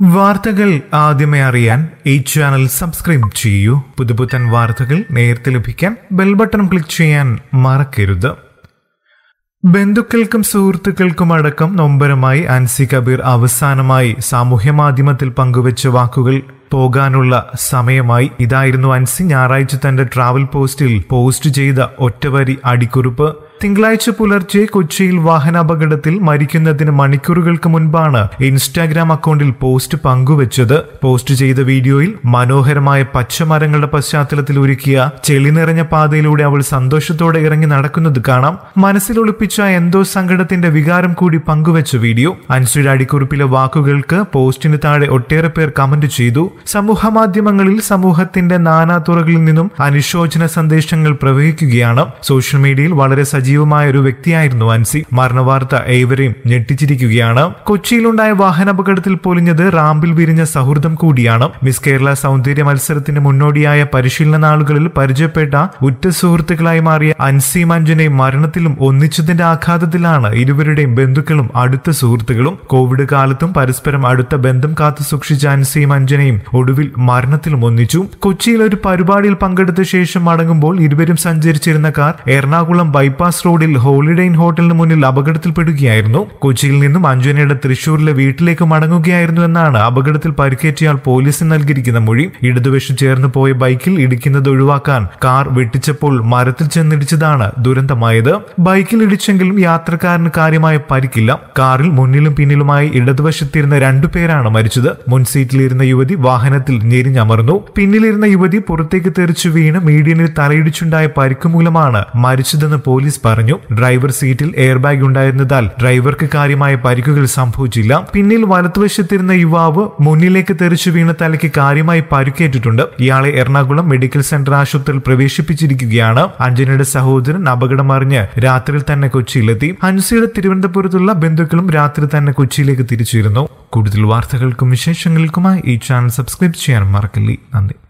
വാർത്തകൾ ആദ്യമേ അറിയാൻ ഈ ചാനൽ സബ്സ്ക്രൈബ് ചെയ്യൂ പുതുപുത്തൻ വാർത്തകൾ നേരത്തെ ലഭിക്കാൻ ബെൽ ബട്ടൺ ക്ലിക്ക് ചെയ്യാൻ മറക്കരുത് ബന്ധുക്കൾക്കും സുഹൃത്തുക്കൾക്കും അടക്കം നൊമ്പരമായി അൻസി കബീർ അവസാനമായി സാമൂഹ്യ മാധ്യമത്തിൽ പങ്കുവച്ച വാക്കുകൾ പോകാനുള്ള സമയമായി ഇതായിരുന്നു അൻസി ഞായറാഴ്ച തന്റെ ട്രാവൽ പോസ്റ്റിൽ പോസ്റ്റ് ചെയ്ത ഒറ്റവരി അടിക്കുറിപ്പ് തിങ്കളാഴ്ച പുലർച്ചെ കൊച്ചിയിൽ വാഹനാപകടത്തിൽ മരിക്കുന്നതിന് മണിക്കൂറുകൾക്ക് മുൻപാണ് ഇൻസ്റ്റാഗ്രാം അക്കൗണ്ടിൽ പോസ്റ്റ് പങ്കുവച്ചത് പോസ്റ്റ് ചെയ്ത വീഡിയോയിൽ മനോഹരമായ പച്ചമരങ്ങളുടെ പശ്ചാത്തലത്തിൽ ഒരുക്കിയ ചെളി നിറഞ്ഞ പാതയിലൂടെ അവൾ സന്തോഷത്തോടെ ഇറങ്ങി നടക്കുന്നത് കാണാം മനസ്സിൽ ഒളിപ്പിച്ച എന്തോ സങ്കടത്തിന്റെ വികാരം കൂടി പങ്കുവച്ച വീഡിയോ അൻസിയുടെ അടിക്കുറിപ്പിലെ വാക്കുകൾക്ക് പോസ്റ്റിന് താഴെ ഒട്ടേറെ പേർ കമന്റ് ചെയ്തു സമൂഹ മാധ്യമങ്ങളിൽ സമൂഹത്തിന്റെ നാനാതുറകളിൽ നിന്നും അനുശോചന സന്ദേശങ്ങൾ പ്രവഹിക്കുകയാണ് സോഷ്യൽ മീഡിയയിൽ വളരെ സജീവമായ ഒരു വ്യക്തിയായിരുന്നു അൻസി മരണവാർത്ത ഏവരെയും ഞെട്ടിച്ചിരിക്കുകയാണ് കൊച്ചിയിലുണ്ടായ വാഹനാപകടത്തിൽ പൊലിഞ്ഞത് റാമ്പിൽ വിരിഞ്ഞ സൗഹൃദം കൂടിയാണ് മിസ് കേരള സൗന്ദര്യ മത്സരത്തിന് മുന്നോടിയായ പരിശീലന നാളുകളിൽ പരിചയപ്പെട്ട ഉറ്റ സുഹൃത്തുക്കളായി മാറിയ അൻസി മഞ്ജുനെ മരണത്തിലും ഒന്നിച്ചതിന്റെ ആഘാതത്തിലാണ് ഇരുവരുടെയും ബന്ധുക്കളും അടുത്ത സുഹൃത്തുക്കളും കോവിഡ് കാലത്തും പരസ്പരം അടുത്ത ബന്ധം കാത്തു സൂക്ഷിച്ച അൻസി മഞ്ജുനെയും ഒടുവിൽ മരണത്തിലും ഒന്നിച്ചു കൊച്ചിയിൽ ഒരു പരിപാടിയിൽ പങ്കെടുത്ത ശേഷം മടങ്ങുമ്പോൾ ഇരുവരും സഞ്ചരിച്ചിരുന്ന കാർ എറണാകുളം ബൈപ്പാസ് റോഡിൽ ഹോളിഡേ ഇൻ ഹോട്ടലിന് മുന്നിൽ അപകടത്തിൽപ്പെടുകയായിരുന്നു കൊച്ചിയിൽ നിന്നും അഞ്ജനയുടെ തൃശൂരിലെ വീട്ടിലേക്ക് മടങ്ങുകയായിരുന്നു എന്നാണ് അപകടത്തിൽ പരിക്കേറ്റയാൾ പോലീസിന് നൽകിയിരിക്കുന്ന മൊഴി ഇടതുവശം ചേർന്ന് പോയ ബൈക്കിൽ ഇടിക്കുന്നത് ഒഴിവാക്കാൻ കാർ വെട്ടിച്ചപ്പോൾ മരത്തിൽ ചെന്നിടിച്ചതാണ് ദുരന്തമായത് ബൈക്കിൽ ഇടിച്ചെങ്കിലും യാത്രക്കാരന് കാര്യമായ പരിക്കില്ല കാറിൽ മുന്നിലും പിന്നിലുമായി ഇടതുവശത്തിരുന്ന രണ്ടുപേരാണ് മരിച്ചത് മുൻ സീറ്റിലിരുന്ന യുവതി വാഹനത്തിൽ ഞെരിഞ്ഞമർന്നു പിന്നിലിരുന്ന യുവതി പുറത്തേക്ക് തെറിച്ചു വീണ് മീഡിയനിൽ തലയിടിച്ചുണ്ടായ പരിക്ക് മൂലമാണ് മരിച്ചതെന്ന് പോലീസ് പറഞ്ഞു ഡ്രൈവർ സീറ്റിൽ എയർ ബാഗ് ഉണ്ടായിരുന്നതാൽ ഡ്രൈവർക്ക് കാര്യമായ പരിക്കുകൾ സംഭവിച്ചില്ല പിന്നിൽ വലത്തുവശത്തിരുന്ന യുവാവ് മുന്നിലേക്ക് തെറിച്ചു വീണ തലയ്ക്ക് കാര്യമായി പരിക്കേറ്റിട്ടുണ്ട് ഇയാളെ എറണാകുളം മെഡിക്കൽ സെന്റർ ആശുപത്രിയിൽ പ്രവേശിപ്പിച്ചിരിക്കുകയാണ് അഞ്ജനയുടെ സഹോദരൻ അപകടം അറിഞ്ഞ് രാത്രിയിൽ തന്നെ കൊച്ചിയിലെത്തി ഹൻസിയുടെ തിരുവനന്തപുരത്തുള്ള ബന്ധുക്കളും രാത്രി തന്നെ കൊച്ചിയിലേക്ക് തിരിച്ചിരുന്നു കൂടുതൽ വാർത്തകൾക്കും വിശേഷങ്ങൾക്കുമായി ഈ ചാനൽ സബ്സ്ക്രൈബ് ചെയ്യാൻ മറക്കല്ലേ നന്ദി